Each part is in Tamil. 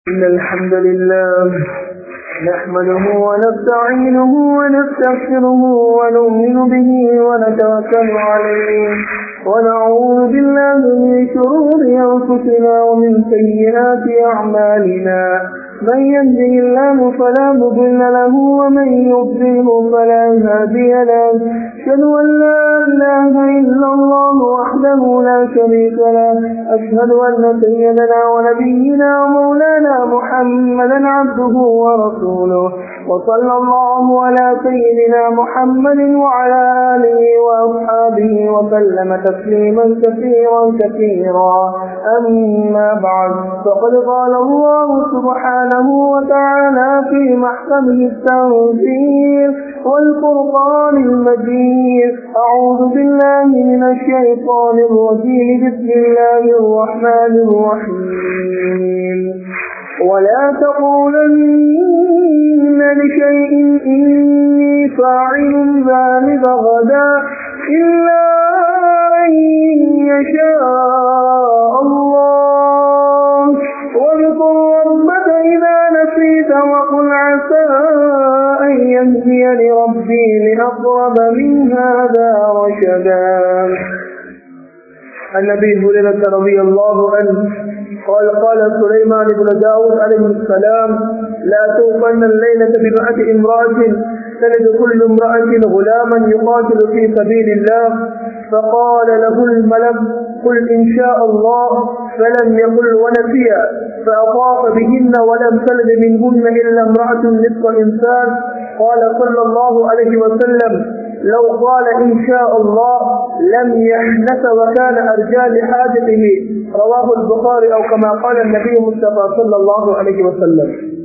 إن الحمد لله نحمده ونستعينه ونستغفره ونؤمن به ونتوكل عليه ونعوذ بالله من شرور أنفسنا ومن سيئات أعمالنا من يهده الله فلا مضل له ومن يضلله فلا هادي له أشهد أن لا إله إلا الله وحده لا شريك له أشهد أن سيدنا ونبينا ومولانا محمدا عبده ورسوله وصلى الله على سيدنا محمد وعلى آله وأصحابه وسلم تسليما كثيرا كثيرا أما بعد فقد قال الله سبحانه وتعالى في محكمه التنزيل والفرقان المجيد أعوذ بالله من الشيطان الرجيم بسم الله الرحمن الرحيم ولا تقولن لشيء إني فاعل ذلك غدا إلا أن يشاء الله واذكر ربك إذا نسيت وقل عسى أن يهديني ربي لأقرب من هذا رشدا النبي هريرة رضي الله عنه قال قال سليمان بن داود عليه السلام لا توقن الليلة بمئة امرأة تلد كل امرأة غلاما يقاتل في سبيل الله فقال له الملك قل إن شاء الله فلم يقل ونسيا فأطاف بهن ولم تلد منهن إلا امرأة نصف إنسان قال صلى الله عليه وسلم لو قال إن شاء الله لم يحنث وكان أرجى لحاجته رواه البخاري أو كما قال النبي مصطفى صلى الله عليه وسلم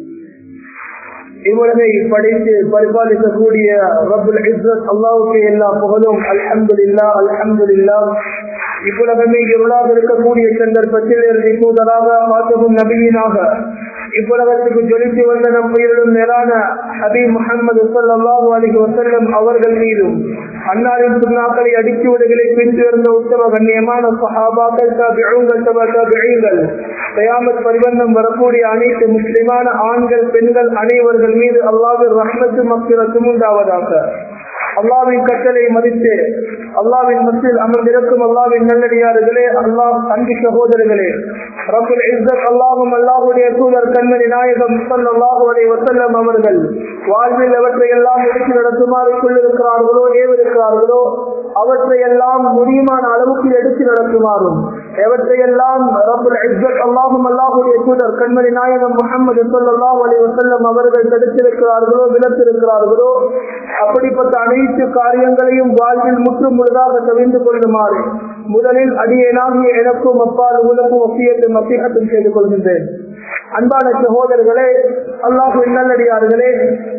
இவ்வுலகை படைத்து பரிபாலிக்கக்கூடிய ரபுல் இஸ்ஸத் அல்லாவுக்கு எல்லா புகழும் அல்ஹம்துலில்லா அல்ஹம்துலில்லா இவ்வுலகமே இருளாக இருக்கக்கூடிய சந்தர்ப்பத்தில் இறுதி தூதராக மாற்றவும் நபியினாக இவ்வுலகத்துக்கு ஜொலித்து வந்த நம் உயிரிலும் மேலான ஹபி முகமது சல்லாஹூ அலிஹி வசல்லம் அவர்கள் மீதும் அன்னாரின் சுண்ணாக்களை அடிச்சுவடுகளை பின்தொடர்ந்த உத்தம கண்ணியமான சஹாபாக்கள் தாபிகள் தாபிகள் கயாமத் பரிவந்தம் வரக்கூடிய அனைத்து முஸ்லிமான ஆண்கள் பெண்கள் அனைவர்கள் மீது அல்லாவின் ரஹ்மத்து மக்கிரத்தும் உண்டாவதாக அல்லாவின் கட்டளை மதித்து அல்லாவின் மத்தியில் அமர்ந்திருக்கும் அல்லாவின் நல்லடியார்களே அல்லாஹ் அன்பு சகோதரர்களே ரபுல் இஸ்ஸத் அல்லாஹும் அல்லாஹுடைய தூதர் கண்மணி நாயகம் சல்லாஹு அலை வசல்லம் அவர்கள் வாழ்வில் அவற்றை எல்லாம் எடுத்து நடத்துமாறு கொண்டிருக்கிறார்களோ ஏவிருக்கிறார்களோ அவற்றை எல்லாம் முடியுமான அளவுக்கு எடுத்து நடத்துமாறும் எவற்றையெல்லாம் ரபுல் இஸ்ஸத் அல்லாஹும் அல்லாஹுடைய தூதர் கண்மணி நாயகம் முகமது சல்லாஹு அலை வசல்லம் அவர்கள் தடுத்திருக்கிறார்களோ விளத்திருக்கிறார்களோ அப்படிப்பட்ட அனைத்து காரியங்களையும் வாழ்வில் முற்றும் முழுதாக தவிர்ந்து கொள்ளுமாறு முதலில் அடியேனாகிய எனக்கும் அப்பால் உலகம் ஒப்பியத்தும் அப்பிகத்தும் செய்து கொள்கின்றேன் அன்பான சகோதரர்களே அல்லாஹு நல்லடியார்களே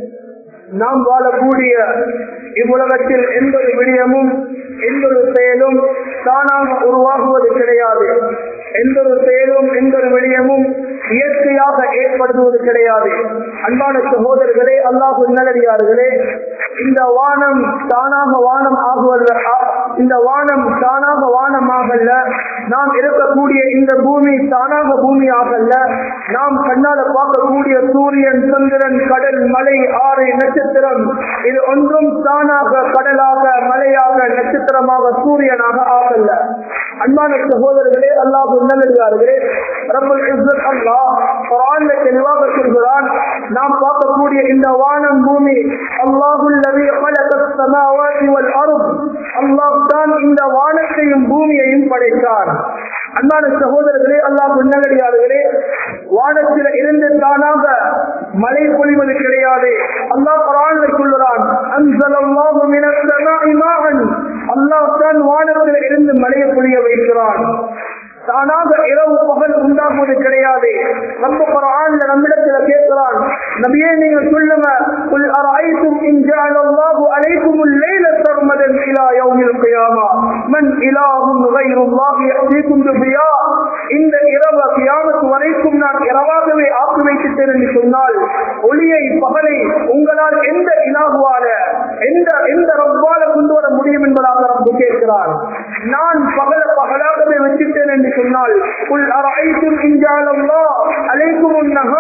நாம் வாழக்கூடிய இவ்வுலகத்தில் எந்த ஒரு விடயமும் எந்த ஒரு செயலும் தானாக உருவாகுவது கிடையாது எந்த ஒரு செயலும் எந்த ஒரு விடயமும் இயற்கையாக ஏற்படுத்துவது கிடையாது அன்பான சகோதரர்களே அல்லாஹு நல்லடியார்களே இந்த வானம் தானாக வானம் ஆகுவல்ல இந்த வானம் தானாக வானம் ஆகல்ல நாம் இருக்கக்கூடிய இந்த பூமி தானாக பூமி ஆகல்ல நாம் கண்ணால பார்க்கக்கூடிய சூரியன் சந்திரன் கடல் மலை ஆறு நட்சத்திரம் இது ஒன்றும் தானாக கடலாக மலையாக நட்சத்திரமாக சூரியனாக ஆகல்ல அன்பான சகோதரர்களே அல்லாஹ் நல்லே ரப்பல் இஸ்ஸத் அல்லாஹ் குர்ஆன்ல தெளிவாக சொல்கிறான் நாம் பார்க்கக்கூடிய இந்த வானம் பூமி அல்லாஹுல் லதி خلق السماوات والارض அல்லாஹ் தான் இந்த வானத்தையும் பூமியையும் படைத்தான் அன்பான சகோதரர்களே அல்லாஹ் நல்லடியார்களே வானத்தில் இருந்து தானாக மழை பொழிவது கிடையாது அல்லாஹ் குரான் சொல்லுறான் அன்சலல்லாஹு மினஸ் ஸமாஇ மாஅன் அல்லாஹ் தான் வானத்தில் இருந்து மழையை பொழிய வைக்கிறான் தானாக இரவு பகல் உண்டாகுவது கிடையாது நம்ம குரான்ல நம்மிடத்துல கேட்கிறான் நபியே நீங்க சொல்லுங்க குல் அரைத்தும் இன் ஜஅலல்லாஹு அலைக்கும் الليل سرمدا الى يوم القيامه من اله غير الله ياتيكم بضياء இந்த இரவு கியாமத் வரைக்கும் நான் இரவாகவே ஆக்கி வைத்துட்டேன் என்று சொன்னால் ஒளியை பகலை உங்களால் எந்த இலாகுவால எந்த எந்த ரப்பால கொண்டு வர முடியும் என்பதாக ரப்பு கேட்கிறான் நான் பகல பகலாகவே வச்சுட்டேன் என்று சொன்னால் قل أرأيتم إن جعل الله عليكم النهار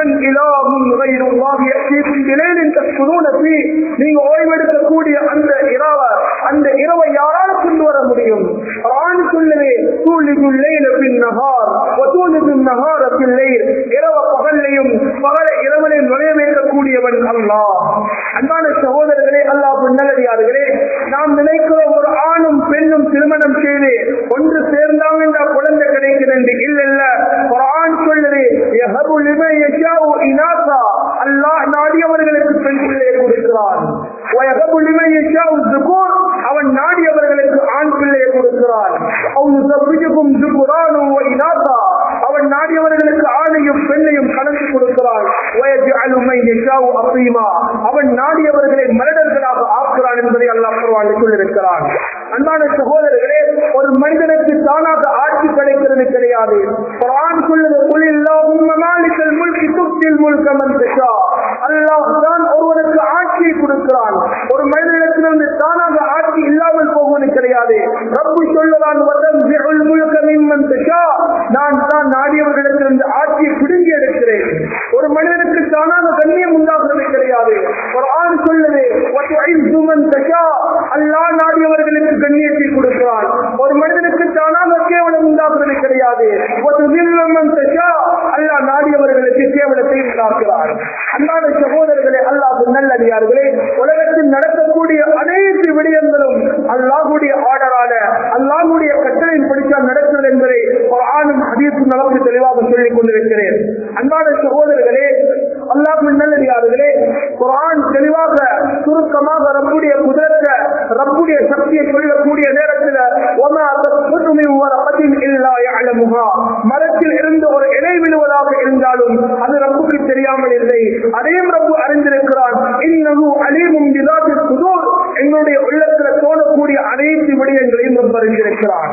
அம்மன் இலாகும் غيرுல்லாஹி யأتيكم بليل تسكنون فيه நீங்க ஓய்வெடுக்கக்கூடிய அந்த இரவ அந்த இரவை யாரால கொண்டு வர முடியும் குர்ஆன் சொல்லுது தூலிதுல் லைல பின் நஹார் வதூலிதுன் நஹார பில் லைல் இரவ பகல்லையும் பகல இரவிலே நுழைய வைக்கக்கூடியவன் அல்லாஹ் அன்பான சகோதரர்களே அல்லாஹ் நல்லடியார்களே நாம் நினைக்கிறோம் ஒரு ஆணும் பெண்ணும் திருமணம் செய்து ஒன்று சேர்ந்தாங்க என்ற குழந்தை கிடைக்கிறது இல்ல இல்ல ஒரு ஆண் சொல்லுது யஹபு லிமன் யஷாஉ இனாசா அல்லாஹ் நாடியவர்களுக்கு பெண் பிள்ளையை கொடுக்கிறான் வயஹபு லிமன் யஷாஉ ذுகூர் அவன் நாடியவர்களுக்கு ஆண் பிள்ளையை கொடுக்கிறான் அவ் யுஸவ்விஜுகும் ذுகுரானு வ இனாசா அவன் நாடியவர்களுக்கு ஆணையும் பெண்ணையும் கலந்து கொடுக்கிறான் வயஜஅலு மன் யஷாஉ அஸீமா அவன் நாடியவர்களை மலடர்களாக ஆக்குறான் என்பதை அல்லாஹ் குர்ஆனில் சொல்லியிருக்கிறான் அன்பான சகோதரர்களே ஒரு மனிதனுக்கு தானாக ஆட்சி கிடைக்கிறது கிடையாது குர்ஆன் சொல்லுது குல் இல்லாஹும்ம மாலிகல் முல்கி துப்தில் முல்க மன் தஷா அல்லாஹ் தான் ஒருவனுக்கு ஆட்சியை கொடுக்கிறான் ஒரு மனிதனிடத்திலிருந்து தானாக ஆட்சி இல்லாமல் போவது கிடையாது ரப்பு சொல்லுவான் வதன்சிஉல் முல்க மிம்மன் தஷா நான் தான் நாடியவர்களிடத்திலிருந்து ஆட்சியை பிடுங்கி எடுக்கிறேன் ஒரு மனிதனுக்கு தானாக கண்ணியம் உண்டாகிறது கிடையாது குர்ஆன் சொல்லுது வதுஇஸ்ஸு மன் தஷா அல்லாஹ் நாடியவர்களுக்கு கண்ணியத்தை கொடுக்கிறான் ஒரு மனிதனுக்கு தானாக கேவலம் உண்டாக்குறது கிடையாது அல்லாஹ் நாடியவர்களுக்கு கேவலத்தை உண்டாக்குறான் அன்பான சகோதரர்களே அல்லாஹ் நல்லடியார்களே உலகத்தில் நடக்கக்கூடிய அனைத்து விடயங்களும் அல்லாஹுடைய ஆர்டரான அல்லாஹுடைய கட்டளையின் படித்தால் நடக்கிறது என்பதை ஆணும் ஹதீஸும் நமக்கு தெளிவாக சொல்லிக் கொண்டிருக்கிறேன் அன்பான சகோதரர்களே அல்லாஹ் நல்லடியார்களே குரான் தெளிவாக சுருக்கமாக ரப்புடைய குதிரத்தை ரப்புடைய சக்தியை சொல்லக்கூடிய நேரத்தில் மரத்தில் இருந்து ஒரு இலை விழுவதாக இருந்தாலும் அது ரப்புக்கு தெரியாமல் இல்லை அதையும் ரப்பு அறிந்திருக்கிறான் இன்னும் அலீமும் சுதூர் எங்களுடைய உள்ளத்தில் தோணக்கூடிய அனைத்து விடயங்களையும் ரப்பு அறிந்திருக்கிறான்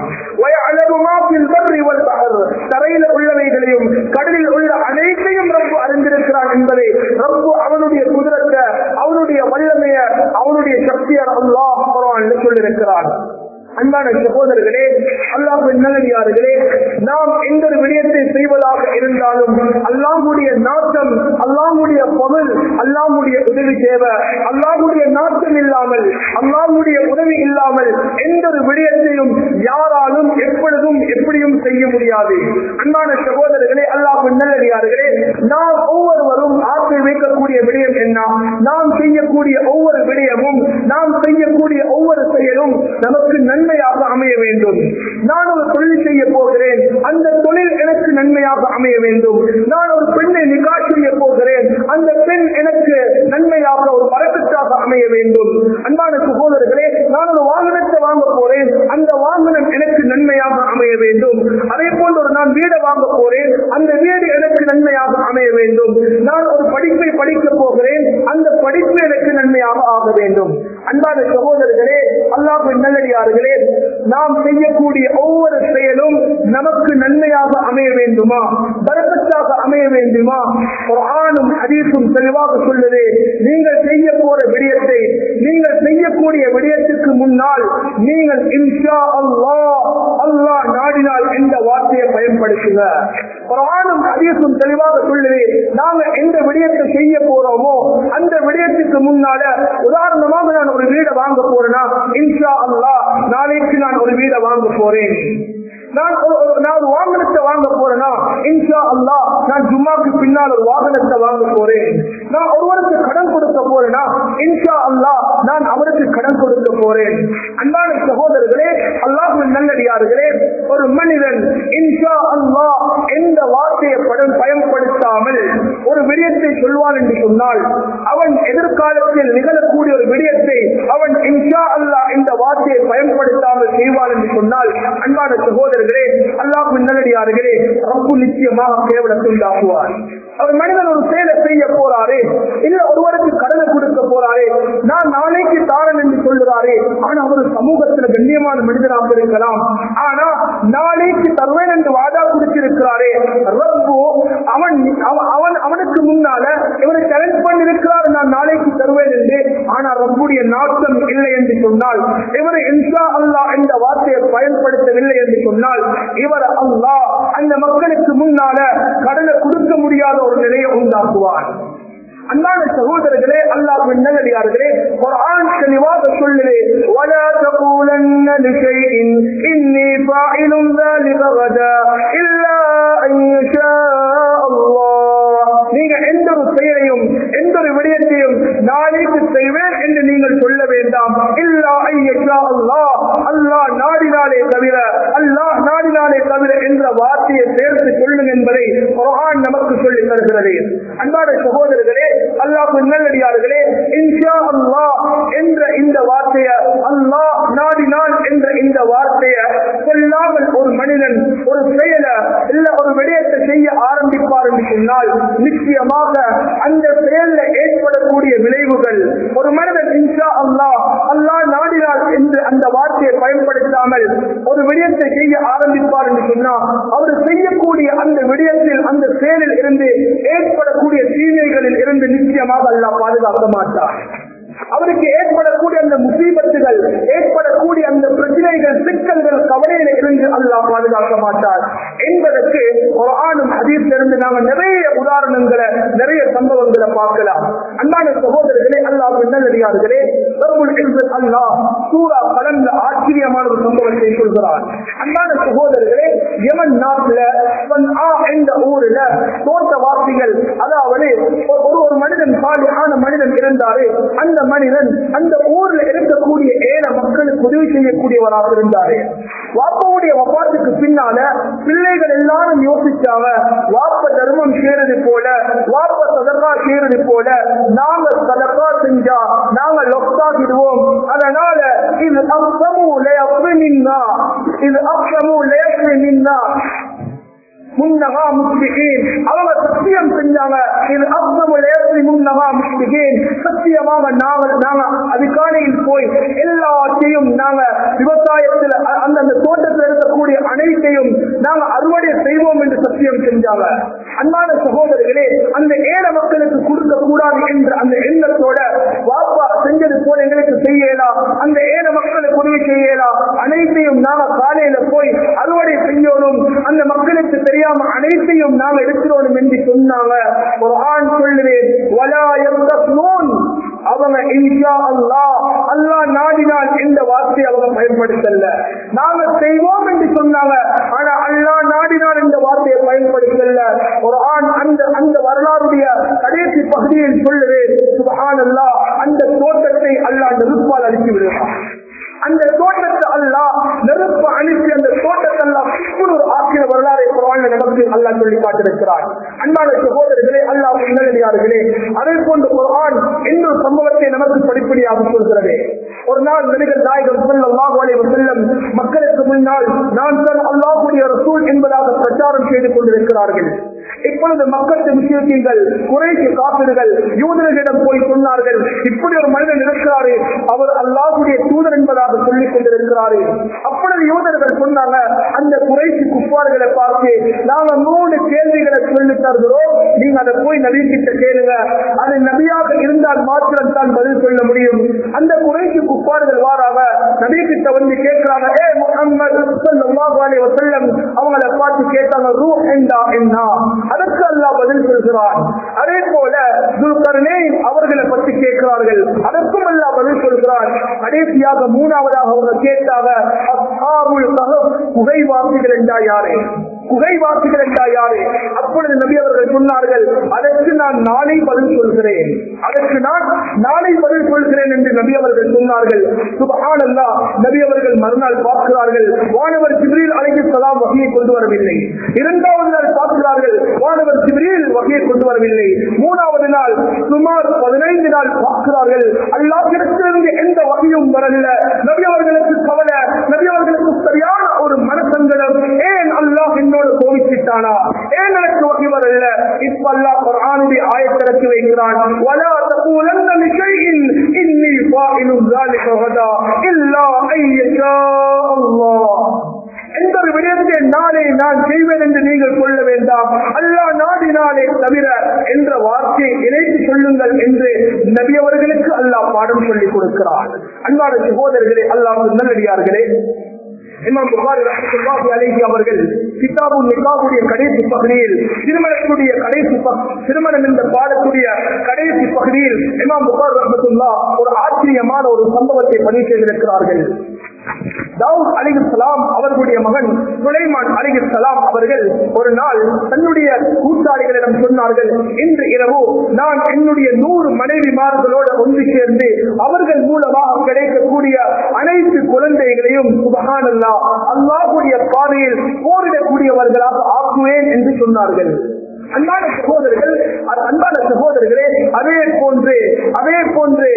தரையில் உள்ளவைகளையும் கடலில் உள்ள அனைத்தையும் ரப்பு அறிந்திருக்கிறான் என்பதை ரப்பு அவனுடைய குதிரத்தை அவனுடைய வல்லமைய அவனுடைய சக்தியை அல்லாஹ் குரான் சொல்லியிருக்கிறான் அன்பான சகோதரர்களே அல்லாஹ் நல்லடியார்களே நாம் எந்த ஒரு விடயத்தை செய்வதாக இருந்தாலும் அல்லாஹுடைய நாட்டம் அல்லாஹுடைய பகல் அல்லாஹுடைய உதவி தேவை அல்லாஹுடைய நாட்டம் இல்லாமல் அல்லாஹுடைய உதவி இல்லாமல் எந்த ஒரு விடயத்தையும் யாராலும் எப்பொழுதும் எப்படியும் செய்ய முடியாது அன்பான சகோதரர்களே அல்லாஹ் நல்லடியார்களே நாம் ஒவ்வொருவரும் ஆசை வைக்கக்கூடிய விடயம் என்ன நாம் செய்யக்கூடிய ஒவ்வொரு விடயமும் நாம் செய்யக்கூடிய ஒவ்வொரு செயலும் நமக்கு நன்மையாக அமைய வேண்டும் நான் ஒரு தொழில் செய்ய போகிறேன் அந்த தொழில் எனக்கு நன்மையாக அமைய வேண்டும் நான் ஒரு பெண்ணை நிகா செய்ய போகிறேன் அந்த பெண் எனக்கு நன்மையாக ஒரு வரக்கத்தாக அமைய வேண்டும் அன்பான சகோதரர்களே நான் ஒரு வாகனத்தை வாங்க போறேன் அந்த வாகனம் எனக்கு நன்மையாக அமைய வேண்டும் அதே போன்று ஒரு நான் வீடை வாங்க போறேன் அந்த வீடு எனக்கு நன்மையாக அமைய வேண்டும் நான் ஒரு படிப்பை படிக்க போகிறேன் அந்த படிப்பு எனக்கு நன்மையாக ஆக வேண்டும் அன்பான சகோதரர்களே அல்லாஹ் நல்லடியார்களே நாம் செய்யக்கூடிய ஒவ்வொரு செயலும் நமக்கு நன்மையாக அமைய வேண்டுமா பரக்கத்தாக அமைய வேண்டுமா ஒரு ஆணும் ஹதீஸும் தெளிவாக சொல்லுது நீங்கள் செய்ய போற விடயத்தை நீங்கள் செய்யக்கூடிய விடயத்துக்கு முன்னால் நீங்கள் இன்ஷா அல்லாஹ் அல்லாஹ் நாடினால் எந்த வார்த்தையை பயன்படுத்துங்க ஒரு ஆணும் ஹதீஸும் தெளிவாக சொல்லுது நாம எந்த விடயத்தை செய்ய போறோமோ அந்த விடயத்துக்கு முன்னால உதாரணமாக நான் ஒரு வீடை வாங்க போறேன்னா இன்ஷா அல்லாஹ் நாளைக்கு நான் ஒரு வீடை வாங்க போறேன் நான் ஒரு- ஒரு- நான் ஒரு வாகனத்தை வாங்க போறேன்னா இன்ஷா அல்லாஹ் நான் ஜும்மாக்கு பின்னால் ஒரு வாகனத்தை வாங்க போறேன் நான் ஒருவருக்கு கடன் கொடுக்க போறேன்னா இன்ஷா அல்லாஹ் நான் அவருக்கு கடன் கொடுக்க போறேன் அன்பான சகோதரர்களே அல்லாஹ் நல்லடியார்களே ஒரு மனிதன் இன்ஷா அல்லாஹ் எந்த வார்த்தையை படம் பயன்படுத்தாமல் ஒரு விடயத்தை சொல்வான் என்று சொன்னால் அவன் எதிர்காலத்தில் நிகழக்கூடிய ஒரு விடயத்தை அவன் இன்ஷா அல்லாஹ் இந்த வார்த்தையை பயன்படுத்தாமல் செய்வான் என்று சொன்னால் அன்பான சகோதரர்களே அல்லாஹ் நல்லடியார்களே ரப்பு நிச்சயமாக கேவலத்தை உண்டாக்குவார் அவர் மனிதன் ஒரு செயலை செய்ய போறாரு இல்ல ஒருவருக்கு கடனை கொடுக்க போறாரு நான் நாளைக்கு தாரன் என்று சொல்லுறாரு ஆனா அவர் சமூகத்துல கண்ணியமான மனிதனாக இருக்கலாம் ஆனா நாளைக்கு தருவேன் என்று வாதா கொடுத்திருக்கிறாரே ரப்பு அவன் அவ- அவன் அவனுக்கு முன்னால இவனை சேலஞ்ச் பண்ணி இருக்கிறார் நான் நாளைக்கு தருவேன் என்று ஆனா ரப்புடைய நாட்டம் இல்லை என்று சொன்னால் இவரை இன்ஷா அல்லாஹ் என்ற வார்த்தையை பயன்படுத்தவில்லை என்று சொன்னால் இவர் அல்லாஹ் அந்த மக்களுக்கு முன்னால கடனை கொடுக்க முடியாது முடியாத ஒரு நிலையை உண்டாக்குவான் அன்பான சகோதரர்களே அல்லாஹ்வின் நல்லடியார்களே குர்ஆன் தெளிவாக சொல்லுது ولا تقولن لشيء إني فاعل ذلك غدا إلا أن يشاء الله நீங்க எந்த ஒரு செயலையும் எந்த ஒரு விடயத்தையும் நாளைக்கு செய்வேன் என்று நீங்கள் சொல்ல வேண்டாம் இல்லா ஐயா அல்லாஹ் அல்லாஹ் நாடினாலே தவிர அல்லாஹ் நாடினாலே தவிர என்ற வார்த்தையை சேர்த்து சொல்லுங்க என்பதை குர்ஆன் நமக்கு சொல்லி தருகிறது அன்பான சகோதரர்களே அல்லாஹ் நல்லடியார்களே இன்ஷா அல்லாஹ் என்ற இந்த வார்த்தையை அல்லாஹ் நாடினான் என்ற இந்த வார்த்தையை சொல்லாமல் ஒரு மனிதன் ஒரு செயலை இல்ல ஒரு விடயத்தை செய்ய ஆரம்பிப்பார் என்று சொன்னால் நிச்சயமாக அந்த செயல்ல ஏற்படக்கூடிய விளைவுகள் ஒரு மனிதன் இன்ஷா அல்லாஹ் அல்லாஹ் நாடினார் என்று அந்த வார்த்தையை பயன்படுத்தாமல் ஒரு விடயத்தை செய்ய ஆரம்பிப்பார் என்று சொன்னால் அவர் செய்யக்கூடிய அந்த விடயத்தில் அந்த செயலில் இருந்து ஏற்படக்கூடிய தீமைகளில் இருந்து நிச்சயமாக அல்லாஹ் பாதுகாக்க மாட்டார் அவருக்கு ஏற்படக்கூடிய அந்த முசீபத்துகள் ஏற்படக்கூடிய அந்த பிரச்சனைகள் சிக்கல்கள் கவலையில இருந்து அல்லாஹ் பாதுகாக்க மாட்டார் என்பதற்கு ஒரு ஆணும் இருந்து நாம நிறைய உதாரணங்களை நிறைய சம்பவங்களை பார்க்கலாம் அன்பான சகோதரர்களே அல்லாஹ் நல்லடியார்களே அல்லாஹ் சூரா கலந்த ஆச்சரியமான ஒரு சம்பவத்தை சொல்கிறார் அன்பான சகோதரர்களே யமன் நாட்டுல என்ற ஊர்ல தோட்டவாசிகள் அதாவது ஒரு ஒரு மனிதன் சாலியான மனிதன் இருந்தாரு அந்த மனிதன் அந்த ஊர்ல இருக்கக்கூடிய ஏழை மக்களுக்கு உதவி செய்யக்கூடியவராக இருந்தாரு வாப்பாவுடைய வப்பாட்டுக்கு பின்னால பிள்ளைகள் எல்லாரும் யோசிச்சாங்க வாப்ப தர்மம் செய்யறது போல வாப்ப சதக்கா செய்யறது போல நாங்க சதக்கா செஞ்சா நாங்க லொக்தாகிடுவோம் அதனால இது அப்சமு லயப்ரி நின்னா இது அப்சமு லயப்ரி நின்னா முன்னகா முஸ்லிகீன் அவங்க சத்தியம் செஞ்சாங்க இது அப்தமுலேற்றி முன்னகா முஸ்லிகீன் சத்தியமாக நாங்கள் நாங்க அதிகாலையில் போய் எல்லாத்தையும் நாங்க விவசாயத்தில் அந்த அந்த தோட்டத்தில் இருக்கக்கூடிய அனைத்தையும் நாங்க அறுவடை செய்வோம் என்று சத்தியம் செஞ்சாங்க அன்பான சகோதரர்களே அந்த ஏழை மக்களுக்கு கொடுக்க கூடாது என்ற அந்த எண்ணத்தோட வாப்பா செஞ்சது போல எங்களுக்கு செய்யலாம் அந்த ஏழை மக்களுக்கு உதவி செய்யலாம் அனைத்தையும் நாங்க காலையில போய் அறுவடை செய்யணும் அந்த மக்களுக்கு தெரியாம அனைத்தையும் நாங்க எடுக்கிறோம் என்று சொன்னாங்க ஒரு ஆண் சொல்லுவேன் அவங்க இன்ஷா அல்லா அல்லா நாடினால் இந்த வார்த்தையை அவங்க பயன்படுத்தல நாங்க செய்வோம் என்று சொன்னாங்க ஆனா அல்லா நாடினால் இந்த வார்த்தையை பயன்படுத்தல ஒரு ஆண் அந்த அந்த வரலாறுடைய கடைசி பகுதியில் சொல்லுவேன் சுபஹான் அல்லா அந்த தோட்டத்தை அல்லா நெருப்பால் அழித்து விடுவான் அந்த தோட்டத்தை அல்லா நெருப்பு அனுப்பி அந்த தோட்டத்தை அல்லா ஒரு ஆக்கிர வரலாறை குரான் நமக்கு அல்லா சொல்லி காட்டிருக்கிறார் அன்பான சகோதரர்களே அல்லா நல்லடியார்களே அதே போன்று குரான் இன்னொரு சம்பவத்தை நமக்கு படிப்படியாக சொல்கிறது ஒரு நாள் நடிகர் நாயகர் செல்லம் செல்லம் மக்களுக்கு முன்னால் நான் தான் அல்லாஹுடைய ரசூல் என்பதாக பிரச்சாரம் செய்து கொண்டிருக்கிறார்கள் இப்பொழுது மக்களுக்கு விஷயங்கள் குறைக்கு காப்பீடுகள் யூதர்களிடம் போய் சொன்னார்கள் இப்படி ஒரு மனிதன் இருக்கிறாரு அவர் அல்லாஹுடைய தூதர் என்பதாக சொல்லிக் கொண்டிருக்கிறாரு அப்பொழுது யூதர்கள் சொன்னாங்க அந்த குறைக்கு குப்பார்களை பார்த்து நாங்க மூணு கேள்விகளை சொல்லி தருகிறோம் நீங்க அதை போய் நபி கிட்ட கேளுங்க அது நபியாக இருந்தால் மாத்திரம் தான் பதில் சொல்ல முடியும் அந்த குறைக்கு குப்பார்கள் வாராங்க நபி கிட்ட வந்து கேட்கிறாங்க ஏ முகம்மது ஸல்லல்லாஹு அலைஹி வஸல்லம் அவங்கள பார்த்து கேட்டாங்க ரூ என்றா என்ன அதற்கு அல்லாஹ் பதில் சொல்கிறார் அதே போல துல்கர்னேன் அவர்களை பற்றி கேட்கிறார்கள் அதற்கும் அல்லாஹ் பதில் சொல்கிறார் கடைசியாக மூணாவதாக அவங்க கேட்டாங்க அஸ்ஹாபுல் கஹஃப் குகைவாசிகள் என்றா யாரு குகைவாசிகள் என்றா யாரு அப்பொழுது நபி அவர்கள் சொன்னார்கள் அதற்கு நான் நாளை பதில் சொல்கிறேன் அதற்கு நான் நாளை பதில் சொல்கிறேன் என்று நபி அவர்கள் சொன்னார்கள் சுபஹான் அல்லா நபி அவர்கள் மறுநாள் பார்க்கிறார்கள் வானவர் ஜிப்ரீல் அலைஹி ஸலாம் வகையை கொண்டு வரவில்லை இரண்டாவது நாள் பார்க்கிறார்கள் வானவர் ஜிப்ரீல் வகையை கொண்டு வரவில்லை மூணாவது நாள் சுமார் பதினைந்து நாள் பார்க்கிறார்கள் அல்லாஹிடத்திலிருந்து எந்த வகையும் வரல நபி அவர்களுக்கு கவலை நபி அவர்களுக்கு சரியான ஒரு மனசங்கடம் ஏன் அல்லாஹ் என்னோடு கோவிச்சிட்டானா ஏன் எனக்கு வகை வரல இப்ப அல்லாஹ் குர்ஆனுடைய ஆயத்திறக்கி வைக்கிறான் ولا تقولن لشيء اني فاعل ذلك غدا الا ان يشاء الله எந்த ஒரு விடயத்தை நாளை நான் செய்வேன் என்று நீங்கள் சொல்ல வேண்டாம் அல்லாஹ் நாடினாலே தவிர என்ற வார்த்தையை இணைத்து சொல்லுங்கள் என்று நபி அவர்களுக்கு அல்லாஹ் பாடம் சொல்லிக் கொடுக்கிறார் அன்பான சகோதரர்களே அல்லாஹ் நல்லடியார்களே இமாம் புகாரி ரஹ்மத்துல்லாஹி அலைஹி அவர்கள் கிதாபு நிகாவுடைய கடைசி பகுதியில் திருமணத்துடைய கடைசி பக்- திருமணம் என்ற பாடத்துடைய கடைசி பகுதியில் இமாம் புகார் ரஹ்மத்துல்லா ஒரு ஆச்சரியமான ஒரு சம்பவத்தை பதிவு செய்திருக்கிறார்கள் தாவூத் அலிகுசலாம் அவர்களுடைய மகன் சுலைமான் அலிகுசலாம் அவர்கள் ஒரு நாள் தன்னுடைய கூட்டாளிகளிடம் சொன்னார்கள் இன்று இரவு நான் என்னுடைய நூறு மனைவிமார்களோடு ஒன்று சேர்ந்து அவர்கள் மூலமாக கிடைக்கக்கூடிய அனைத்து குழந்தைகளையும் சுபகானல்லா அல்லாஹுடைய பாதையில் போரிடக்கூடியவர்களாக ஆக்குவேன் என்று சொன்னார்கள் அன்பான சகோதரர்கள் அன்பான சகோதரர்களே அதே போன்று அதே போன்று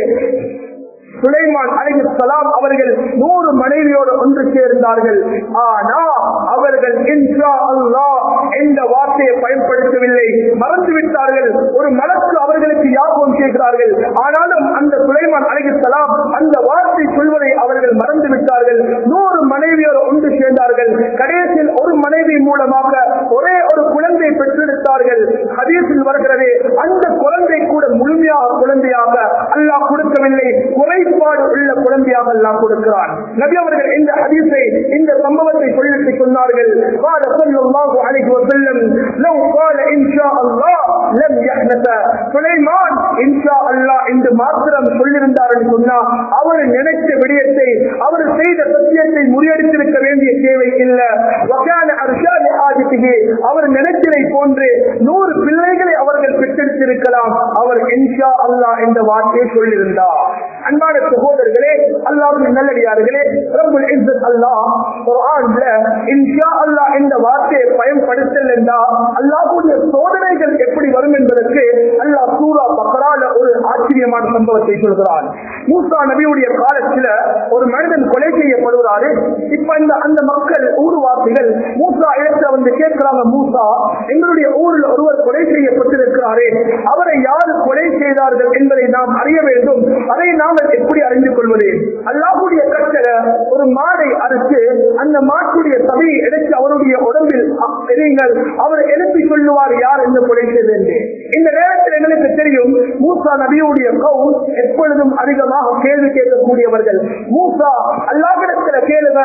சுலைமான் அலிசலாம் அவர்கள் நூறு மனைவியோடு ஒன்று சேர்ந்தார்கள் ஆனா அவர்கள் இன்ஷா அல்லாஹ் என்ற வார்த்தையை பயன்படுத்தவில்லை மறந்து விட்டார்கள் ஒரு மலக்கு அவர்களுக்கு யாபம் செய்கிறார்கள் ஆனாலும் அந்த சுலைமான் அலிசலாம் அந்த வார்த்தை சொல்வதை அவர்கள் மறந்து விட்டார்கள் நூறு மனைவியோடு ஒன்று சேர்ந்தார்கள் கடைசியில் ஒரு மனைவி மூலமாக ஒரே ஒரு குழந்தை பெற்றெடுத்தார்கள் ஹதீஸில் வருகிறது அந்த குழந்தை கூட முழுமையாக குழந்தையாக அல்லாஹ் கொடுக்கவில்லை குறைபாடு உள்ள குழந்தையாக அல்லாஹ் கொடுக்கிறான் நபி அவர்கள் இந்த ஹதீஸை இந்த சம்பவத்தை சொல்லிட்டு சொன்னார்கள் قال صلى الله عليه وسلم لو قال ان شاء الله لم يحنث சுலைமான் இன்ஷா அல்லாஹ் என்று மாத்திரம் சொல்லியிருந்தார் என்று சொன்னா அவர் நினைத்த விடயத்தை அவர் செய்த சத்தியத்தை முறியடித்திருக்க வேண்டிய தேவை இல்லை வகான அர்ஷாதி ஆதித்திகே அவர் நினைத்ததை போன்று நூறு பிள்ளைகளை அவர்கள் பெற்றெடுத்திருக்கலாம் அவர் இன்ஷா அல்லாஹ் என்ற வார்த்தையை சொல்லியிருந்தார் அன்பான சகோதரர்களே அல்லாஹ்வின் நல்லடியார்களே ரப்புல் இஸ்ஸத் அல்லாஹ் குர்ஆன்ல இன்ஷா அல்லாஹ் என்ற வார்த்தையை பயன்படுத்தல் என்றால் அல்லாஹ்வுடைய சோதனைகள் எப்படி வரும் என்பதற்கு அல்லாஹ் சூரா பக்ரால ஒரு ஆச்சரியமான சம்பவத்தை சொல்கிறான் மூசா நபியுடைய காலத்துல ஒரு மனிதன் கொலை செய்யப்படுகிறாரு இப்ப இந்த அந்த மக்கள் ஊர்வாசிகள் மூசா இடத்துல வந்து கேட்கிறாங்க மூசா எங்களுடைய ஊரில் ஒருவர் கொலை செய்யப்பட்டிருக்கிறாரே அவரை யார் கொலை செய்தார்கள் என்பதை நாம் அறிய வேண்டும் அதை நாங்கள் எப்படி அறிந்து கொள்வது அல்லாஹுடைய கட்டளை ஒரு மாடை அறுத்து அந்த மாட்டுடைய சபையை எடுத்து அவருடைய உடம்பில் எறியுங்கள் அவர் எழுப்பி சொல்லுவார் யார் என்று கொலை செய்தது என்று இந்த நேரத்தில் எங்களுக்கு தெரியும் மூசா நபியுடைய கவுன் எப்பொழுதும் அதிகமாக கேள்வி கேட்கக்கூடியவர்கள் மூசா அல்லாஹிடத்துல கேளுங்க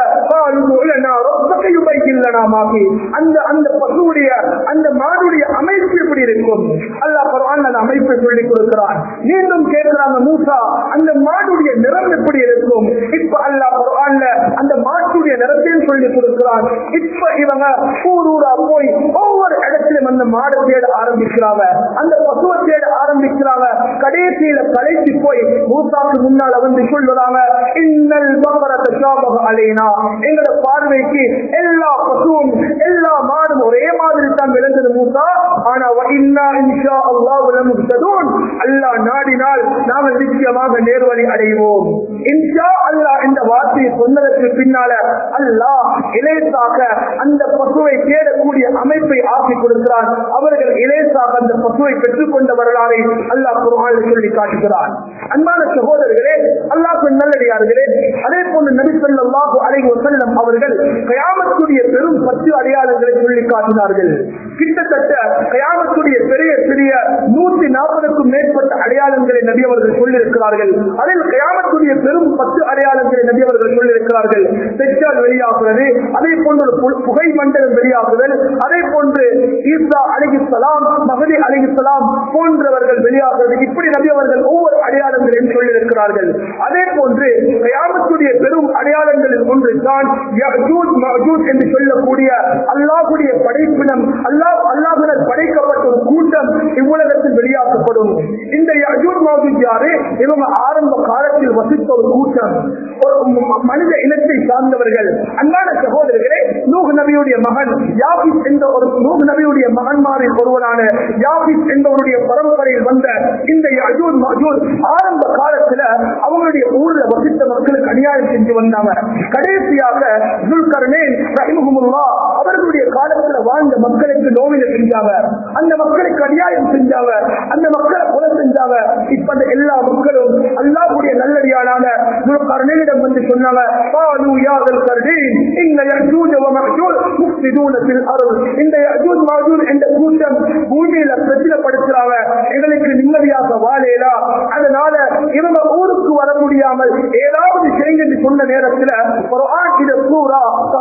இல்லனாமாகி அந்த அந்த பசுவுடைய அந்த மாடுடைய அமைப்பு எப்படி இருக்கும் அல்லாஹ் குர்ஆன் அந்த அமைப்பை சொல்லிக் கொடுக்கிறான் மீண்டும் கேட்கிறாங்க மூசா அந்த மாடுடைய நிறம் எப்படி இருக்கும் இப்ப அல்லாஹ் குர்ஆன்ல அந்த மாட்டுடைய நிறத்தையும் சொல்லிக் கொடுக்கிறான் இப்ப இவங்க ஊர் ஊரா போய் ஒவ்வொரு இடத்திலும் அந்த மாடு தேட ஆரம்பிக்கிறாங்க அந்த பசுவை தேட ஆரம்பிக்கிறாங்க கடைசியில கடைசி போய் மூசாவுக்கு முன்னால வந்து சொல்லுறாங்க இன்னல் பக்கரத்தை சாபக அலைனா எங்களோட பார்வைக்கு எல்லா பசுவும் எல்லா மாடும் ஒரே மாதிரி தான் விளங்குது மூசா ஆனா இன்னா இன்ஷா அல்லாஹ் லமுஹ்ததூன் அல்லாஹ் நாடினால் நாங்கள் நிச்சயமாக நேர்வழி அடைவோம் இன்ஷா அல்லாஹ் இந்த வார்த்தையை சொன்னதற்கு பின்னால அல்லாஹ் இலேசாக அந்த பசுவை தேடக்கூடிய அமைப்பை ஆக்கி கொடுக்கிறான் அவர்கள் இலேசாக அந்த பசுவை பெற்றுக் கொண்ட வரலாறை அல்லாஹ் குர்ஆனில் சொல்லி காட்டுகிறான் அன்பான சகோதரர்களே அல்லாஹ் நல்லடியார்களே அதே போன்று நபி ஸல்லல்லாஹு அலைஹி வஸல்லம் அவர்கள் கயாமத்துடைய பெரும் பத்து அடையாளங்களை சொல்லி காட்டினார்கள் கிட்டத்தட்ட கயாமத்துடைய பெரிய பெரிய நூத்தி நாற்பதுக்கும் மேற்பட்ட அடையாளங்களை நபி அவர்கள் சொல்லியிருக்கிறார்கள் அதில் கயாமத்துடைய பெரும் பத்து அடையாளங்களை நபி அவர்கள் சொல்லியிருக்கிறார்கள் தெற்றால் வெளியாகிறது அதே போன்று ஒரு பு- புகை மண்டலம் வெளியாகுதல் அதே போன்று ஈசா அலிகிஸ்லாம் மகதி அலிகிஸ்லாம் போன்றவர்கள் வெளியாகிறது இப்படி நபி அவர்கள் ஒவ்வொரு அடையாளங்களையும் சொல்லியிருக்கிறார்கள் அதே போன்று கயாமத்துடைய பெரும் அடையாளங்களில் ஒன்று தான் யஜூஜ் மஜூஜ் என்று சொல்லக்கூடிய அல்லாஹுடைய படைப்பினம் அல்லாஹ் அல்லாஹுடன் படைக்கப்பட்ட ஒரு கூட்டம் இவ்வுலகத்தில் வெளியாக்கப்படும் இந்த யஜூஜ் மஜூஜ் யாரு இவங்க ஆரம்ப காலத்தில் வசித்த ஒரு கூட்டம் ஒரு ம- மனித இனத்தை சார்ந்தவர்கள் அன்பான சகோதரர்களே நூஹ் நபியுடைய மகன் யாபிஸ் என்ற ஒரு நூஹ் நபியுடைய மகன்மாரில் ஒருவரான யாபிஸ் என்பவருடைய பரம்பரையில் வந்த இந்த யஜூஜ் மஜூஜ் ஆரம்ப காலத்துல அவங்களுடைய ஊர்ல வசித்த மக்களுக்கு அநியாயம் செஞ்சு வந்தாங்க கடைசியாக துல்கர்னேன் ரஹிமஹுமுல்லா அவர்களுடைய காலத்துல வாழ்ந்த மக்களுக்கு நோவில செஞ்சாங்க அந்த மக்களுக்கு அநியாயம் செஞ்சாங்க அந்த மக்களை கொலை செஞ்சாங்க இப்ப அந்த எல்லா மக்களும் அல்லாஹ்வுடைய நல்லடியானான துல்கர்னேனிடம் வந்து சொன்னாங்க "காலு யா துல்கர்னேன், இன்ன யஜூஜ வ மஜூஜ் முஃப்ஸிதூன ஃபில் அர்த்." இந்த யஜூஜ் மஜூஜ் என்ற கூட்டம் பூமியில பிரச்சனைப்படுத்துறாங்க எங்களுக்கு நிம்மதியாக வாழேலா அதனால இவங்க ஊருக்கு வர முடியாமல் ஏதாவது செய்யுங்க என்று சொன்ன நேரத்துல குர்ஆன் இத சூரா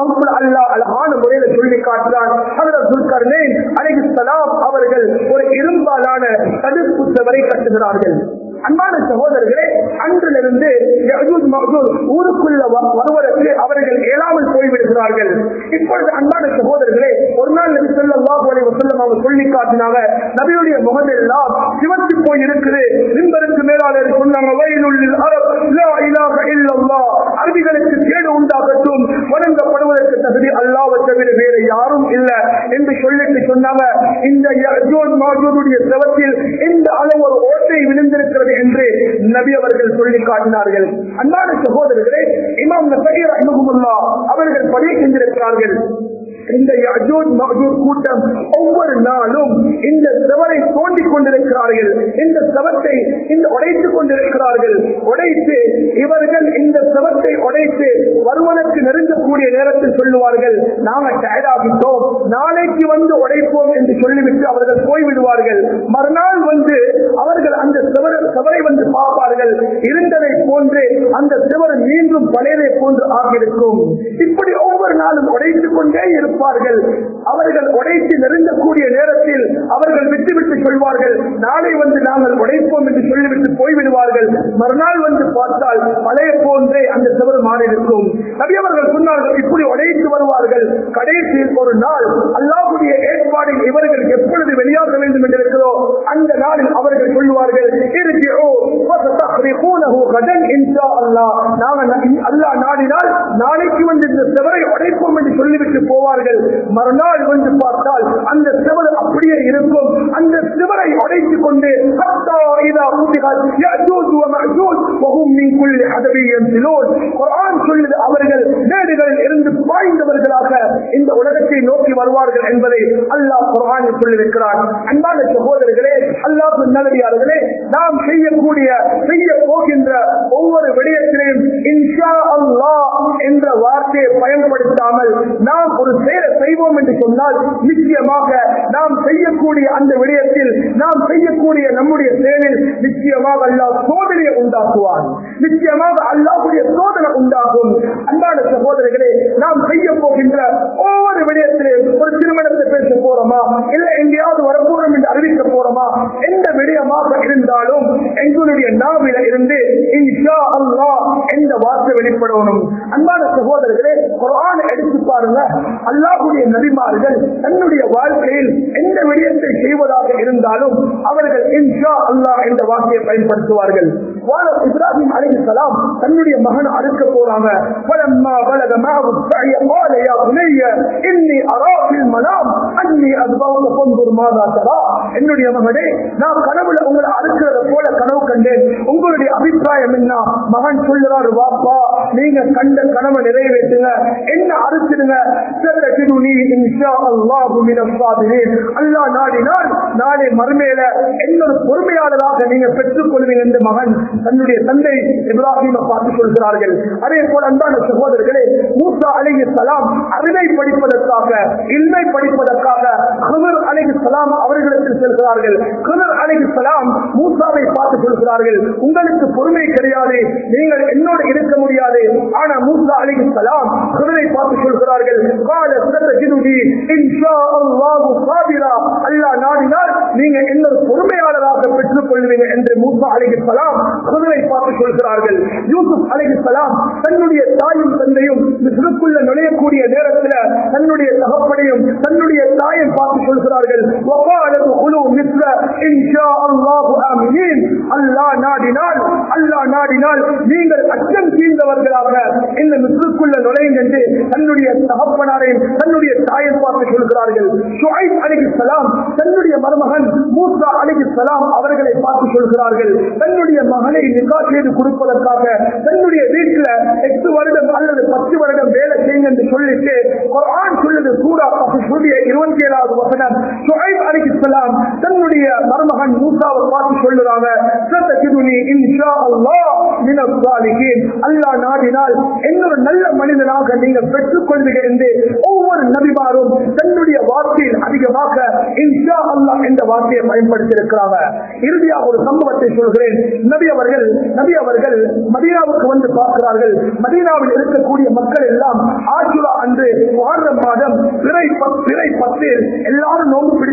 அவர்கள் ஒரு இரும்பாலான தடுப்பு சுவரை கட்டுகிறார்கள் அன்பான சகோதரர்களே அன்றிலிருந்து யஜூஜ் மஹ்ஜூஜ் ஊருக்குள்ள வ- வருவதற்கு அவர்கள் இயலாமல் போய்விடுகிறார்கள் இப்பொழுது அன்பான சகோதரர்களே ஒரு நாள் நபி ஸல்லல்லாஹு அலைஹி வஸல்லம் அவங்க சொல்லி காட்டினாங்க நபியுடைய முகமெல்லாம் சிவந்து போய் இருக்குது மிம்பருக்கு மேலாளர் சொன்னாங்க வயலுள்ளில் அரப் லா இலாஹ இல்லல்லாஹ் அரபிகளுக்கு கேடு உண்டாகட்டும் வணங்கப்படுவதற்கு தகுதி அல்லாஹ்வை தவிர வேறு யாரும் இல்ல என்று சொல்லிட்டு சொன்னாங்க இந்த யஜூஜ் மஹ்ஜூஜுடைய செவத்தில் இந்த அளவு ஒரு ஓட்டை விழுந்திருக்கிறது என்று நபி அவர்கள் சொல்லி காட்டினார்கள் அன்பான சகோதரர்களே இமாம் நசீர் ரஹ்மஹுல்லாஹ் அவர்கள் பதிவு செஞ்சிருக்கிறார்கள் இந்த யஜூஜ் மஹ்ஜூஜ் கூட்டம் ஒவ்வொரு நாளும் இந்த செவரை தோண்டிக் கொண்டிருக்கிறார்கள் இந்த செவத்தை இந்த உடைத்துக் கொண்டிருக்கிறார்கள் உடைத்து இவர்கள் இந்த செவத்தை உடைத்து வருவதற்கு நெருங்கக்கூடிய நேரத்தில் சொல்லுவார்கள் நாங்க டயர்டாகிட்டோம் நாளைக்கு வந்து உடைப்போம் என்று சொல்லிவிட்டு அவர்கள் போய்விடுவார்கள் மறுநாள் வந்து அவர்கள் அந்த செவர செவரை வந்து பார்ப்பார்கள் இருந்ததை போன்று அந்த செவர் மீண்டும் பழையதை போன்று ஆகியிருக்கும் இப்படி ஒவ்வொரு நாளும் உடைத்துக் கொண்டே இருப்பார்கள் அவர்கள் உடைத்து நெருங்கக்கூடிய நேரத்தில் அவர்கள் விட்டுவிட்டு சொல்வார்கள் நாளை வந்து நாங்கள் உடைப்போம் என்று சொல்லிவிட்டு போய்விடுவார்கள் மறுநாள் வந்து பார்த்தால் பழைய போன்றே அந்த செவர் மாறியிருக்கும் நபி அவர்கள் சொன்னார்கள் இப்படி உடைத்து வருவார்கள் கடைசியில் ஒரு நாள் அல்லாஹ்வுடைய ஏற்பாடில் இவர்கள் எப்பொழுது வெளியாக வேண்டும் என்று இருக்கிறதோ அந்த நாளில் அவர்கள் சொல்லுவார்கள் "இர்ஜிஉ ஃபசதஹ்ரிகூனஹு கதன் இன்ஷா அல்லாஹ்." நாங்க ந- அல்லாஹ் நாடினால் நாளைக்கு வந்து இந்த செவரை உடைப்போம் என்று சொல்லிவிட்டு போவார்கள் மறுநாள் வந்து பார்த்தால் அந்த செவர் அப்படியே இருக்கும் அந்த செவரை உடைத்துக் கொண்டு "ஹத்தா இதா ஃபுதிஹத் யஅஜூஜ் வ மஅஜூஜ் வஹும் மின் குல்லி ஹதபின் யன்சிலூன்." குர்ஆன் சொல்லுது அவர்கள் மேடுகளில் இருந்து பாய்ந்தவர்களாக இந்த உலகத்தை நோக்கி வருவார்கள் என்பதை அல்லாஹ் குர்ஆனில் சொல்லியிருக்கிறார் அன்பான சகோதரர்களே அல்லாஹ் நல்லடியார்களே நாம் செய்யக்கூடிய செய்ய போகின்ற ஒவ்வொரு விடயத்திலையும் இன்ஷா அல்லாஹ் என்ற வார்த்தையை பயன்படுத்தாமல் நாம் ஒரு செயலை செய்வோம் என்று சொன்னால் நிச்சயமாக நாம் செய்யக்கூடிய அந்த விடயத்தில் நாம் செய்யக்கூடிய நம்முடைய செயலில் நிச்சயமாக அல்லாஹ் சோதனையை உண்டாக்குவான் நிச்சயமாக அல்லாஹ்வுடைய சோதனை உண்டாகும் அன்பான சகோதரர்களே நாம் செய்ய போகின்ற ஒவ்வொரு விடயத்திலும் ஒரு திருமணத்தை பேச போறோமா இல்ல எங்கேயாவது வரப்போறோம் என்று அறிவிக்க போறோமா எந்த விடயமாக இருந்தாலும் எங்களுடைய நாவில இருந்து இன்ஷா அல்லாஹ் எந்த வார்த்தை வெளிப்படணும் அன்பான சகோதரர்களே குர்ஆன் எடுத்து பாருங்க அல்லாஹ்வுடைய நபிமார்கள் தன்னுடைய வாழ்க்கையில் எந்த விடயத்தை செய்வதாக இருந்தாலும் அவர்கள் இன்ஷா அல்லாஹ் என்ற வார்த்தையை பயன்படுத்துவார்கள் வாழ இப்ராஹிம் அலைஹிஸ்ஸலாம் தன்னுடைய மகன் அறுக்க போறாங்க فلما بلغ معه السعي قال يا بني اني ارى في المنام اني اذبحك فانظر ماذا ترى என்னுடைய மகனே நான் கனவுல உங்களை அறுக்கிறத போல கனவு கண்டேன் உங்களுடைய அபிப்பிராயம் என்ன மகன் சொல்லுறாரு வாப்பா நீங்க கண்ட கனவை நிறைவேற்றுங்க என்ன அறுத்துடுங்க சத்தஜிதுனி இன்ஷா அல்லாஹு மினஸ் சாபிரீன் அல்லாஹ் நாடினால் நாளை மறுமையில என்னொரு பொறுமையாளராக நீங்க பெற்றுக் கொள்வீங்க என்று மகன் தன்னுடைய தந்தை இப்ராஹிமை பார்த்து சொல்கிறார்கள் அதே போல அன்பான சகோதரர்களே மூசா அலைஹி சலாம் அறிவை படிப்பதற்காக இல்மை படிப்பதற்காக ஹுதர் அலைஹி சலாம் அவர்களிடத்தில் செல்கிறார்கள் ஹுதர் அலைஹி சலாம் மூசாவை பார்த்து சொல்கிறார்கள் உங்களுக்கு பொறுமை கிடையாது நீங்கள் என்னோடு இருக்க முடியாது ஆனா மூசா அலைஹி சலாம் ஹுதரை பார்த்து சொல்கிறார்கள் கால சத்தஜிதுனி இன்ஷா அல்லாஹு சாபிரா அல்லாஹ் நாடினால் நீங்க என்னொரு பொறுமையாளராக பெற்றுக் கொள்வீங்க என்று மூசா அலைஹி சலாம் ஹுதரை பார்த்து சொல்கிறார்கள் யூசுப் அலைஹி சலாம் தன்னுடைய தாயும் தந்தையும் மிஸ்ருக்குள்ள நுழையக்கூடிய நேரத்தில் தன்னுடைய தகப்பனையும் தன்னுடைய தாயை பார்த்து சொல்கிறார்கள் வகாலது குலு மிஸ்ர இன்ஷா அல்லாஹு ஆமீன் அல்லாஹ் நாடினால் அல்லாஹ் நாடினால் நீங்கள் அச்சம் தீர்ந்தவர்களாக இந்த மிஸ்ருக்குள்ள நுழையும் என்று தன்னுடைய தகப்பனாரையும் தன்னுடைய தாயை பார்த்து சொல்கிறார்கள் ஷுஐப் அலைஹிஸ்ஸலாம் தன்னுடைய மருமகன் மூசா அலைஹிஸ்ஸலாம் அவர்களை பார்த்து சொல்கிறார்கள் தன்னுடைய மகனை நிகா செய்து கொடுப்பதற்காக தன்னுடைய வீட்டில் எட்டு வருடம் அல்லது பத்து வருடம் வேலை செய்யுங்க என்று சொல்லிட்டு குர்ஆன் சொல்லுது சூரா பசுடைய இருபத்தி ஏழாவது வசனம் ஷுஐப் அலைஹிஸ்ஸலாம் தன்னுடைய மருமகன் மூசாவை பார்த்து சொல்லுறாங்க சத்தஜிதுனி இன்ஷா அல்லாஹ் மினஸ் சாலிஹீன் அல்லாஹ் நாடினால் இன்னொரு நல்ல மனிதனாக நீங்கள் பெற்றுக் கொள்வீர்கள் என்று ஒவ்வொரு நபிமாரும் தன்னுடைய வார்த்தையில் அதிகமாக இன்ஷா அல்லாஹ் என்ற வார்த்தையை பயன்படுத்தியிருக்கிறாங்க இறுதியாக ஒரு சம்பவத்தை சொல்கிறேன் நபி அவர்கள் நபி அவர்கள் மதீனாவுக்கு வந்து பார்க்கிறார்கள் மதீனாவில் இருக்கக்கூடிய மக்கள் எல்லாம் ஆசுரா அன்று வாரம் மாதம் பிறை பத்- பிறை பத்தில் எல்லாரும் நோன்பு பிடித்து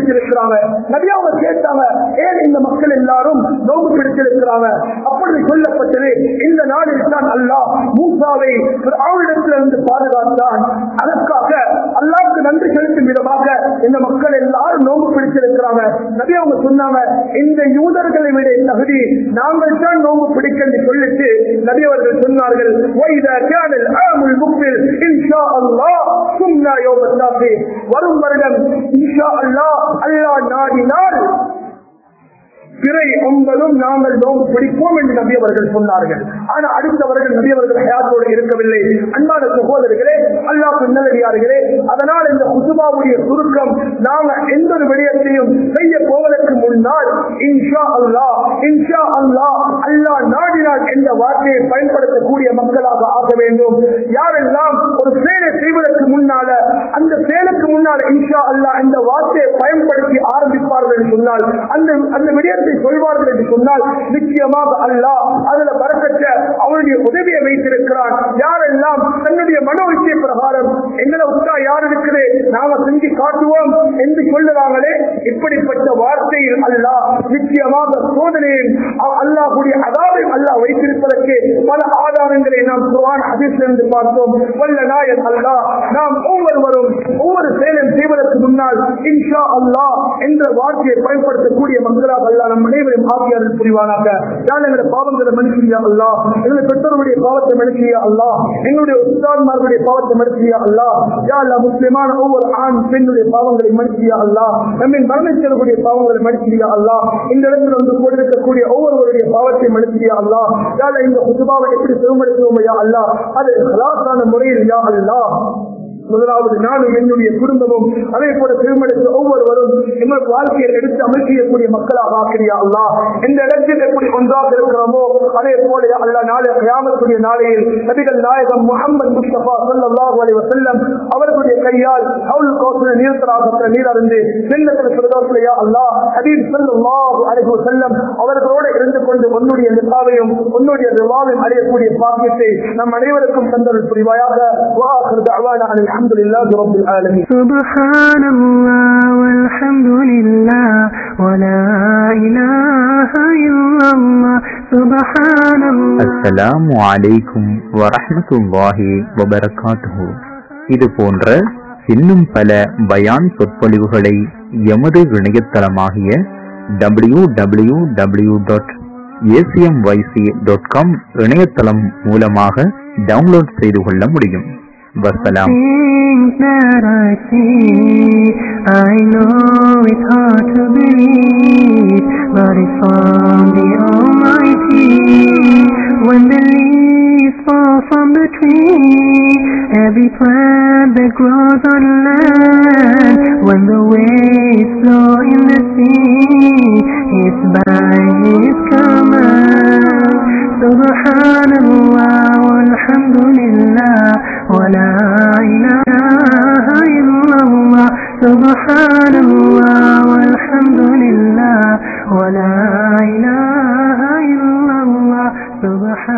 பிடிச்சிருக்கிறாங்க நபி அவங்க கேட்டாங்க ஏன் இந்த மக்கள் எல்லாரும் நோம்பு பிடிச்சிருக்கிறாங்க அப்பொழுது சொல்லப்பட்டது இந்த நாளில் தான் அல்லாஹ் மூசாவை அவரிடத்திலிருந்து பாதுகாத்தான் அதற்காக அல்லாவுக்கு நன்றி செலுத்தும் விதமாக இந்த மக்கள் எல்லாரும் நோம்பு பிடிச்சிருக்கிறாங்க நபி அவங்க சொன்னாங்க இந்த யூதர்களை விட தகுதி நாங்கள் தான் நோம்பு பிடிக்க என்று சொல்லிட்டு நபி அவர்கள் சொன்னார்கள் "وَإِذَا كَانَ الْعَامُ الْمُقْبِلُ إِنْ شَاءَ اللَّهُ ثُمَّ يَوْمَ التَّاسِعِ வரும் வருடம் இன்ஷா அல்லாஹ் அல்லாஹ் நாடினால் பிறை ஒன்பதும் நாங்கள் நோம்பு பிடிப்போம் என்று நபி அவர்கள் சொன்னார்கள் ஆனா அடுத்தவர்கள் நபி அவர்கள் ஹயாத்தோடு இருக்கவில்லை அன்பான சகோதரர்களே அல்லாஹ் நல்லடியார்களே அதனால் இந்த குசுபாவுடைய சுருக்கம் நாங்க எந்த ஒரு விடயத்தையும் செய்ய போவதற்கு முன்னால் இன்ஷா அல்லாஹ் இன்ஷா அல்லாஹ் அல்லாஹ் நாடினால் என்ற வார்த்தையை பயன்படுத்தக்கூடிய மக்களாக ஆக வேண்டும் யாரெல்லாம் ஒரு செயலை செய்வதற்கு முன்னால அந்த செயலுக்கு முன்னால் இன்ஷா அல்லாஹ் இந்த வார்த்தையை பயன்படுத்தி ஆரம்பிப்பார்கள் என்று சொன்னால் அந்த அந்த விடயத்தை சொல்வார்கள் என்று சொன்னால் நிச்சயமாக அல்லாஹ் அதுல பறக்கற்ற அவருடைய உதவியை வைத்திருக்கிறான் யாரெல்லாம் தன்னுடைய மனோ இச்சை பிரகாரம் எங்களை விட்டா யார் இருக்குது நாம செஞ்சு காட்டுவோம் என்று சொல்லுறாங்களே இப்படிப்பட்ட வார்த்தையில் அல்லாஹ் நிச்சயமாக சோதனையில் அல்லாஹுடைய அதாவை அல்லாஹ் வைத்திருப்பதற்கு பல ஆதாரங்களை நாம் குர்ஆன் ஹதீஸிலிருந்து பார்த்தோம் வல்ல நாயன் அல்லாஹ் நாம் ஒவ்வொருவரும் ஒவ்வொரு செயலும் செய்வதற்கு முன்னால் இன்ஷா அல்லாஹ் என்ற வார்த்தையை பயன்படுத்தக்கூடிய மக்களாக அல்லாஹ் நம் அனைவரும் ஆக்கியாளர் புரிவானாக யார் எங்களுடைய பாவங்களை மனுஷியா அல்லா எங்களுடைய பெற்றோருடைய பாவத்தை மனுஷியா அல்லா எங்களுடைய உஸ்தான்மார்களுடைய பாவத்தை மனுஷியா அல்லா யா அல்லா முஸ்லிமான ஒவ்வொரு ஆண் பெண்ணுடைய பாவங்களை மனுஷியா அல்லா நம்மின் மரணிச்சவர்களுடைய பாவங்களை மனுஷியா அல்லா இந்த இடத்துல வந்து கொண்டிருக்கக்கூடிய ஒவ்வொருவருடைய பாவத்தை மனுஷியா அல்லா யா அல்லா இந்த குதுபாவை எப்படி திருமணிக்கிறோம் யா அல்லா அது ஹலாசான முறையில் யா அல்லா முதலாவது நானும் என்னுடைய குடும்பமும் அதே போல திருமணத்து ஒவ்வொருவரும் எங்கள் வாழ்க்கையில் எடுத்து அமைக்கக்கூடிய மக்களாக ஆக்கிரியா அல்லா இந்த இடத்தில் எப்படி ஒன்றாக இருக்கிறோமோ அதே போல அல்லா நாளை கயாமத்துடைய நாளையில் நபிகள் நாயகம் முகமது முஸ்தபா சல்லாஹூ அலி வசல்லம் அவர்களுடைய கையால் அவுல் கோசன நீர்த்தராக நீர் அருந்து செல்லத்தில் பிரதோசலையா அல்லா ஹபீப் சல்லாஹூ அலி வசல்லம் அவர்களோடு இருந்து கொண்டு உன்னுடைய நிசாவையும் உன்னுடைய ரிவாவையும் அடையக்கூடிய பாக்கியத்தை நம் அனைவருக்கும் தந்தல் புரிவாயாக வாஹர் தஅவானா அனில் الحمد لله رب العالمين سبحان الله والحمد لله ولا إله إلا الله سبحان الله அஸ்ஸலாமு அலைக்கும் வரஹ்மத்துல்லாஹி வபரகாத்துஹு இது போன்ற இன்னும் பல பயான் சொற்பொழிவுகளை எமது இணையதளமாகிய W W W dot A C M Y C dot com இணையதளம் மூலமாக டவுன்லோட் செய்து கொள்ள முடியும் வசலாம் Things that I see, I know it's hard to believe, but it's from the Almighty. When the leaves fall from the tree, every plant that grows on land, when the waves flow in the sea, it's by His command. Subhanallah, walhamdulillah, ولا إله إلا الله سبحان الله والحمد لله ولا إله إلا الله سبحان